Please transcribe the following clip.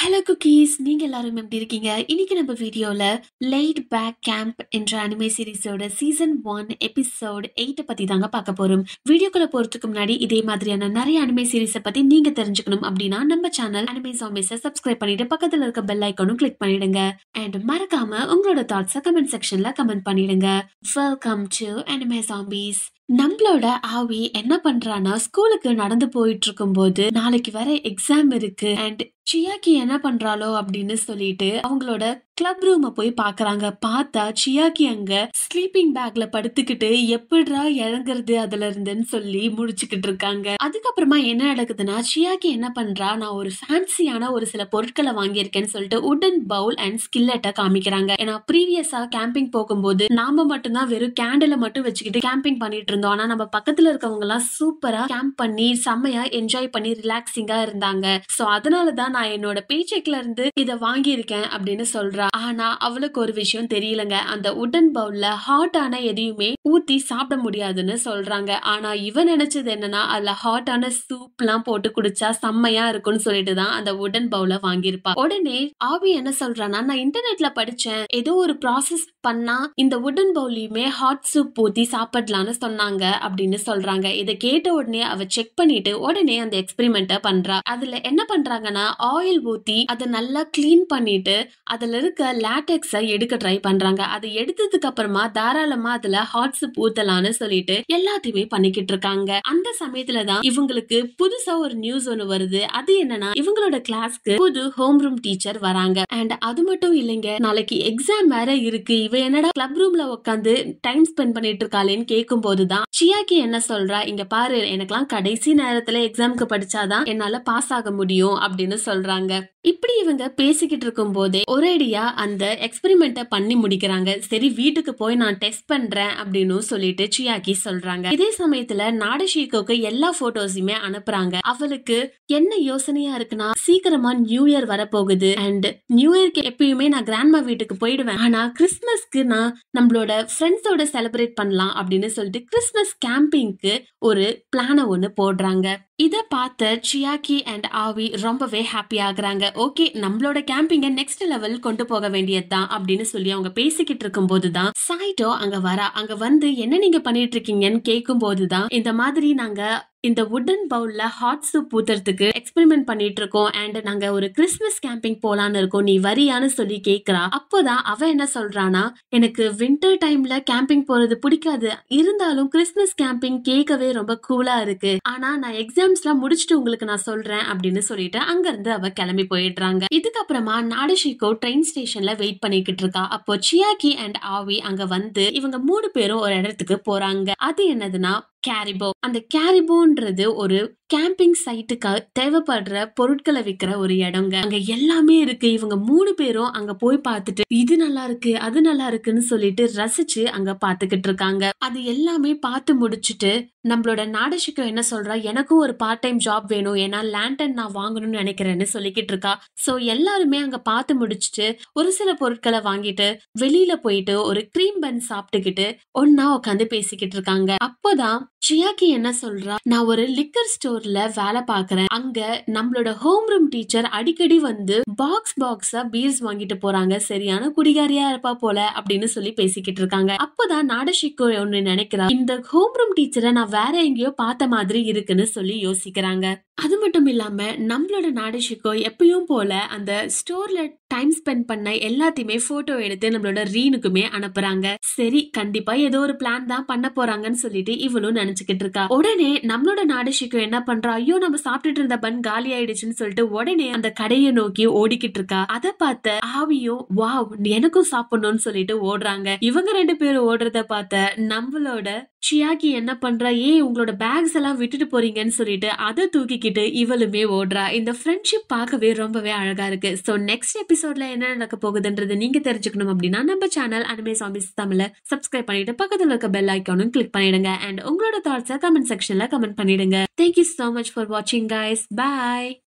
hello cookies நீங்க எல்லாரும் எப்படி இருக்கீங்க இன்னைக்கு நம்ம வீடியோல லைட் பேக் கேம்ப் என்ற அனிமே சீரிஸோட சீசன் ஒன் எபிசோட் எயிட்ட பத்தி தாங்க பார்க்க போறோம் வீடியோக்குள்ள போறதுக்கு முன்னாடி இதே மாதிரியான நிறைய அனிமே சீரிஸை பத்தி நீங்க தெரிஞ்சுக்கணும் அப்படின்னா நம்ம சேனல் அனிமே சாம்பிஸை சப்ஸ்கிரைப் பண்ணிட்டு பக்கத்துல இருக்க பெல் ஐக்கானும் கிளிக் பண்ணிடுங்க அண்ட் மறக்காம உங்களோட தாட்ஸை கமெண்ட் செக்ஷன்ல கமெண்ட் பண்ணிடுங்க வெல்கம் டு அனிமே சாம்பிஸ் நம்மளோட ஆவி என்ன பண்றானா ஸ்கூலுக்கு நடந்து போயிட்டு இருக்கும்போது நாளைக்கு வர எக்ஸாம் இருக்கு அண்ட் சியாக்கி என்ன பண்றாளோ அப்படின்னு சொல்லிட்டு அவங்களோட கிளப் ரூம போய் பாக்குறாங்க பார்த்தா சியாக்கி அங்க ஸ்லீப்பிங் பேக்ல படுத்துக்கிட்டு எப்படிடா இறங்குறது அதுல இருந்துன்னு சொல்லி முடிச்சுக்கிட்டு இருக்காங்க அதுக்கப்புறமா என்ன நடக்குதுன்னா சியாக்கி என்ன பண்றா நான் ஒரு ஃபேன்சியான ஒரு சில பொருட்களை வாங்கியிருக்கேன்னு சொல்லிட்டு உடன் பவுல் அண்ட் ஸ்கில்லட்டை காமிக்கிறாங்க ஏன்னா ப்ரீவியஸா கேம்பிங் போகும்போது நாம மட்டும்தான் வெறும் கேண்டில மட்டும் வச்சுக்கிட்டு கேம்பிங் பண்ணிட்டு இருந்தோம் ஆனா நம்ம பக்கத்துல இருக்கவங்க எல்லாம் சூப்பரா கேம்ப் பண்ணி செம்மையா என்ஜாய் பண்ணி ரிலாக்ஸிங்கா இருந்தாங்க சோ அதனாலதான் நான் என்னோட பேச்செக்ல இருந்து இத வாங்கியிருக்கேன் அப்படின்னு சொல்றா ஆனா அவளுக்கு ஒரு விஷயம் தெரியலங்க அந்த உடன் பவுல்ல ஹாட்டான எதையுமே ஊத்தி சாப்பிட முடியாதுன்னு சொல்றாங்க ஆனா இவ நினைச்சது என்னன்னா அதுல ஹாட்டான சூப் எல்லாம் போட்டு குடிச்சா செம்மையா இருக்கும்னு சொல்லிட்டு தான் அந்த உடன் பவுல வாங்கியிருப்பா உடனே ஆவி என்ன சொல்றானா நான் இன்டர்நெட்ல படிச்சேன் ஏதோ ஒரு ப்ராசஸ் பண்ணா இந்த உடன் பவுலையுமே ஹாட் சூப் ஊத்தி சாப்பிடலாம்னு சொன்னாங்க அப்படின்னு சொல்றாங்க இதை கேட்ட உடனே அவ செக் பண்ணிட்டு உடனே அந்த எக்ஸ்பெரிமெண்ட்டை பண்றா அதுல என்ன பண்றாங்கன்னா ஆயில் ஊத்தி அதை நல்லா கிளீன் பண்ணிட்டு அதுல இருக்க லேட்டெக்ஸ எடுக்க ட்ரை பண்றாங்க அதை எடுத்ததுக்கு அப்புறமா தாராளமா அதுல ஹாட் சூப் ஊத்தலாம்னு சொல்லிட்டு எல்லாத்தையுமே பண்ணிக்கிட்டு இருக்காங்க அந்த சமயத்துல தான் இவங்களுக்கு புதுசா ஒரு நியூஸ் ஒண்ணு வருது அது என்னன்னா இவங்களோட கிளாஸ்க்கு புது ஹோம் ரூம் டீச்சர் வராங்க அண்ட் அது மட்டும் இல்லைங்க நாளைக்கு எக்ஸாம் வேற இருக்கு இவ என்னடா கிளப் ரூம்ல உட்காந்து டைம் ஸ்பெண்ட் பண்ணிட்டு இருக்காளேன்னு கேட்கும் போதுதான் சியாக்கி என்ன சொல்றா இங்க பாரு எனக்கெல்லாம் கடைசி நேரத்துல எக்ஸாம்க்கு படிச்சாதான் என்னால பாஸ் ஆக முடியும் அப்படின்னு சொல்றாங்க இப்படி இவங்க பேசிக்கிட்டு இருக்கும் போதே ஒரேடியா அந்த எக்ஸ்பெரிமெண்ட்ட பண்ணி முடிக்கிறாங்க சரி வீட்டுக்கு போய் நான் டெஸ்ட் பண்றேன் அப்படின்னு சொல்லிட்டு சியாக்கி சொல்றாங்க இதே சமயத்துல நாடஷிகோக்கு எல்லா போட்டோஸுமே அனுப்புறாங்க அவளுக்கு என்ன யோசனையா இருக்குன்னா சீக்கிரமா நியூ இயர் வரப்போகுது அண்ட் நியூ இயர்க்கு எப்பயுமே நான் கிராண்ட்மா வீட்டுக்கு போயிடுவேன் ஆனா கிறிஸ்மஸ்க்கு நான் நம்மளோட ஃப்ரெண்ட்ஸோட செலிப்ரேட் பண்ணலாம் அப்படின்னு சொல்லிட்டு கிறிஸ்மஸ் கேம்பிங்க்கு ஒரு பிளான ஒண்ணு போடுறாங்க இத பார்த்த சியாக்கி அண்ட் ஆவி ரொம்பவே ஹாப்பி ஆகுறாங்க ஓகே நம்மளோட கேம்பிங்க நெக்ஸ்ட் லெவல் கொண்டு போக வேண்டியதுதான் அப்படின்னு சொல்லி அவங்க பேசிக்கிட்டு இருக்கும் போதுதான் சாய்டோ அங்க வரா அங்க வந்து என்ன நீங்க பண்ணிட்டு இருக்கீங்கன்னு கேட்கும் போதுதான் இந்த மாதிரி நாங்க இந்த உடன் பவுல்ல ஹாட் சூப் ஊத்துறதுக்கு எக்ஸ்பெரிமெண்ட் பண்ணிட்டு இருக்கோம் அண்ட் நாங்க ஒரு கிறிஸ்மஸ் கேம்பிங் போலான்னு இருக்கோம் நீ வரியான்னு சொல்லி கேக்குறா அப்போதான் அவ என்ன சொல்றானா எனக்கு வின்டர் டைம்ல கேம்பிங் போறது பிடிக்காது இருந்தாலும் கிறிஸ்மஸ் கேம்பிங் கேட்கவே ரொம்ப கூலா இருக்கு ஆனா நான் எக்ஸாம்ஸ்லாம் முடிச்சுட்டு உங்களுக்கு நான் சொல்றேன் அப்படின்னு சொல்லிட்டு அங்க இருந்து அவ கிளம்பி போயிடுறாங்க இதுக்கப்புறமா நாடஷிகோ ட்ரெயின் ஸ்டேஷன்ல வெயிட் பண்ணிக்கிட்டு இருக்கா அப்போ சியாக்கி அண்ட் ஆவி அங்க வந்து இவங்க மூணு பேரும் ஒரு இடத்துக்கு போறாங்க அது என்னதுன்னா கேரிபோ அந்த கேரிபோன்றது ஒரு கேம்பிங் சைட்டுக்கு தேவைப்படுற பொருட்களை விற்கிற ஒரு இடங்க அங்க எல்லாமே இருக்கு இவங்க மூணு பேரும் அங்க போய் பார்த்துட்டு இது நல்லா இருக்கு அது நல்லா இருக்குன்னு சொல்லிட்டு ரசிச்சு அங்க பாத்துக்கிட்டு இருக்காங்க அது எல்லாமே பார்த்து முடிச்சுட்டு நம்மளோட நாடஷிக்கம் என்ன சொல்றா எனக்கும் ஒரு பார்ட் டைம் ஜாப் வேணும் ஏன்னா லேண்டன் நான் வாங்கணும்னு நினைக்கிறேன்னு சொல்லிக்கிட்டு இருக்கா சோ எல்லாருமே அங்க பார்த்து முடிச்சுட்டு ஒரு சில பொருட்களை வாங்கிட்டு வெளியில போயிட்டு ஒரு கிரீம் பன் சாப்பிட்டுக்கிட்டு ஒன்னா உட்காந்து பேசிக்கிட்டு இருக்காங்க அப்போதான் சியாக்கி என்ன சொல்றா நான் ஒரு லிக்கர் ஸ்டோர்ல வேலை பாக்குறேன் அங்க நம்மளோட ஹோம் ரூம் டீச்சர் அடிக்கடி வந்து பாக்ஸ் பாக்ஸா பீர்ஸ் வாங்கிட்டு போறாங்க சரியான குடிகாரியா இருப்பா போல அப்படின்னு சொல்லி பேசிக்கிட்டு இருக்காங்க அப்போதான் நாடஷிக்கோ ஒன்னு நினைக்கிறா இந்த ஹோம் ரூம் டீச்சரை நான் வேற எங்கேயோ பார்த்த மாதிரி இருக்குன்னு சொல்லி யோசிக்கிறாங்க அது மட்டும் இல்லாம நம்மளோட நாடஷிக்கோ எப்பயும் போல அந்த ஸ்டோர்ல டைம் ஸ்பெண்ட் பண்ண எல்லாத்தையுமே போட்டோ எடுத்து நம்மளோட ரீனுக்குமே அனுப்புறாங்க சரி கண்டிப்பா ஏதோ ஒரு பிளான் தான் பண்ண போறாங்கன்னு சொல்லிட்டு இவளும் நினைச்சுக்கிட்டு இருக்கா உடனே நம்மளோட நாடஷிக்கோ என்ன பண்றா ஐயோ நம்ம சாப்பிட்டுட்டு இருந்த பன் காலி ஆயிடுச்சுன்னு சொல்லிட்டு உடனே அந்த கடையை நோக்கி ஓடிக்கிட்டு இருக்கா அதை பார்த்த ஆவியும் வாவ் எனக்கும் சாப்பிடணும்னு சொல்லிட்டு ஓடுறாங்க இவங்க ரெண்டு பேரும் ஓடுறத பார்த்த நம்மளோட ஷியாக்கி என்ன பண்றா ஏய் உங்களோட பேக்ஸ் எல்லாம் விட்டுட்டு போறீங்கன்னு சொல்லிட்டு அதை தூக்கிக்கிட்டு இவளுமே ஓடுறா இந்த ஃப்ரெண்ட்ஷிப் பார்க்கவே ரொம்பவே அழகா இருக்கு சோ நெக்ஸ்ட் எபிசோட்ல என்ன நடக்க போகுதுன்றது நீங்க தெரிஞ்சுக்கணும் அப்படின்னா நம்ம சேனல் அனிமே சாம்பிஸ் தமிழ சப்ஸ்கிரைப் பண்ணிட்டு பக்கத்துல இருக்க பெல் ஐக்கானும் கிளிக் பண்ணிடுங்க அண்ட் உங்களோட தாட்ஸை கமெண்ட் செக்ஷன்ல கமெண்ட் பண்ணிடுங்க தேங்க்யூ so மச் ஃபார் வாட்சிங் guys bye